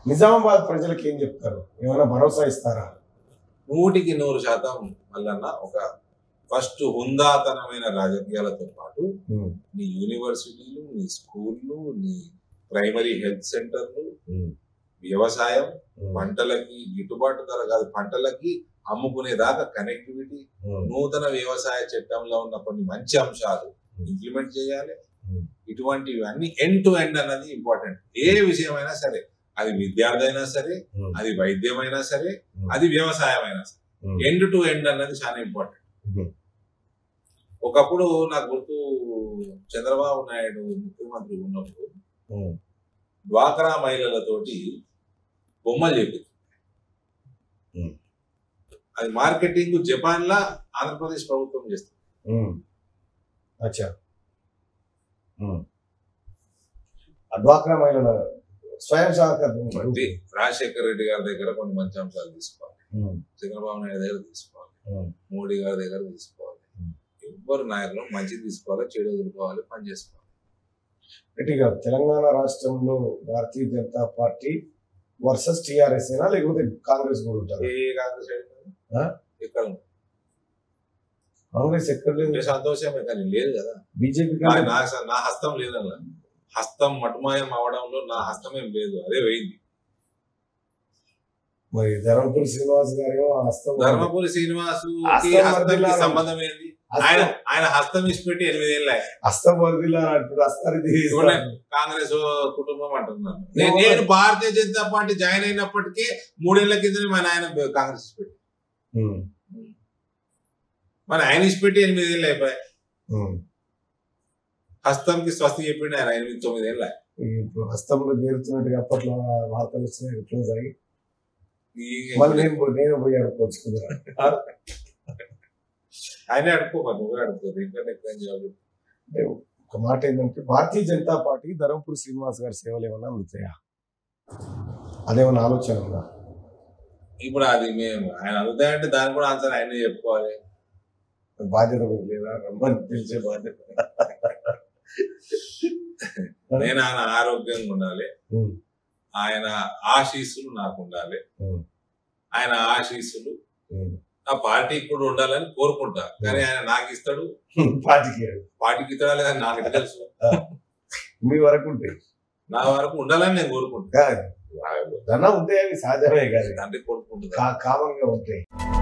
నిజామాబాద్ ప్రజలకు ఏం చెప్తారు ఏమైనా భరోసా ఇస్తారా నూటికి నూరు శాతం మల్లన్న ఒక ఫస్ట్ హుందాతనమైన రాజకీయాలతో పాటు ఉమ్, నీ యూనివర్సిటీలు నీ స్కూళ్ళు నీ ప్రైమరీ హెల్త్ సెంటర్లు ఉమ్, వ్యవసాయం ఉమ్, పంటలకి గిట్టుబాటు ధర కాదు పంటలకి అమ్ముకునేదాకా కనెక్టివిటీ ఉమ్, నూతన వ్యవసాయ చట్టంలో ఉన్న కొన్ని మంచి అంశాలు ఇంప్లిమెంట్ చేయాలి ఉమ్. ఇటువంటివి అన్ని ఎండ్ టు ఎండ్ అన్నది ఇంపార్టెంట్ ఏ విషయమైనా సరే అది విద్యార్థి అయినా సరే ఉమ్, అది వైద్యమైనా సరే ఉమ్. అది వ్యవసాయం అయినా సరే ఉమ్, ఎండ్ టు ఎండ్ అన్నది చాలా ఇంపార్టెంట్ ఉమ్. ఒకప్పుడు నాకు గుర్తు చంద్రబాబు నాయుడు ముఖ్యమంత్రి ఉన్నప్పుడు ఉమ్, డ్వాక్రా మహిళలతోటి బొమ్మలు చెప్పింది ఉమ్. అది మార్కెటింగ్ జపాన్ లా ఆంధ్రప్రదేశ్ ప్రభుత్వం చేస్తుంది ఉమ్. అచ్చా ఉమ్. ఆ డ్వాక్రా మహిళల స్వయం సహకార బట్టి రాజశేఖర రెడ్డి గారి దగ్గర కొన్ని మంచి అంశాలు తీసుకోవాలి ఉమ్, చంద్రబాబు నాయుడు దగ్గర తీసుకోవాలి ఉమ్, మోడీ గారి దగ్గర తీసుకోవాలి ఉమ్. ఎవ్వరు నాయకులు మంచిది తీసుకోవాలి చెడు వదులుకోవాలి పని చేసుకోవాలి గట్టిగా తెలంగాణ రాష్ట్రంలో Bharatiya Janata party versus TRS అయినా లేకపోతే కాంగ్రెస్ కూడా ఉంటారు ఏ కాంగ్రెస్ సైడ్ ఉన్నది? ఆ? ఎక్కడ ఉంది? కాంగ్రెస్ ఎక్కడ లేదు ఉంటే సంతోషమే కానీ లేదు కదా బీజేపీ నా నా- నా హస్తం లేదన్న హస్తం మటుమాయం అవడంలో నా హస్తం ఏం లేదు అదే పోయింది మరి ధర్మపురి శ్రీనివాస్ గారు హస్తం ధర్మపురి శ్రీనివాసు హస్తం హస్తంకి వర్ధిల్లాలి. సంబంధం ఏంది ఆయన హస్తం- ఆయన హస్తం ఇచ్చిపెట్టి ఎనిమిదేళ్ళ హస్తం వర్దిల్లా అంటారు హస్తాన్ని చూడండి. కాంగ్రెస్ కుటుంబం అంటున్నాను నేను నేను భారతీయ జనతా పార్టీ జాయిన్ అయినప్పటికీ మూడేళ్ల కిందనే మా నాయన కాంగ్రెస్ ఇచ్చిపెట్టి మన ఆయన ఇచ్చిపెట్టి ఎనిమిదేళ్ళు అయిపోయాయి హస్తంకి స్వస్తి చెప్పిండు ఆయన ఎనిమిది తొమ్మిది ఏళ్ళ ఇప్పుడు హస్తంలో చేరుతున్నట్టుగా అప్పట్లో వార్తలు వచ్చినాయి క్లోజ్ అయ్యి మళ్ళీ నేను పోయి- నేను పోయి అడుకోవచ్చుకున్నా ఆయనే అడుక్కోమా నువ్వే అడుక్కో దీనికంటే ఎక్కువ ఏం చేయాలి అంటే ఒక మాట ఏంటంటే భారతీయ జనతా పార్టీకి ధర్మపురి శ్రీనివాస్ గారి సేవలు ఏమన్నా అందుతాయా అదేమన్నా ఆలోచన ఉందా ఇప్పుడు అది మేము ఆయన అందుతాయంటే దాని కూడా ఆన్సర్ ఆయనే చెప్పుకోవాలి బాధ్యత కూడా లేదా రమ్మని పిలిచే బాధ్యత నేను ఆయన ఆరోగ్యంగా ఉండాలి ఉమ్, ఆయన ఆశీస్సులు నాకు ఉండాలి ఉమ్, ఆయన ఆశీస్సులు ఉమ్. ఆ పార్టీకి కూడా ఉండాలని కోరుకుంటా కానీ ఆయన నాకు ఇస్తాడు పార్టీకి పార్టీకి ఇస్తాడా లేదా నాకు ఎట్లా తెలుసు మీ వరకు ఉంటాయి నా వరకు ఉండాలని నేను కోరుకుంటా ధన ఉంటే అవి సహజమే కానీ అంటే కోరుకుంటున్నా కామన్ గా ఉంటాయి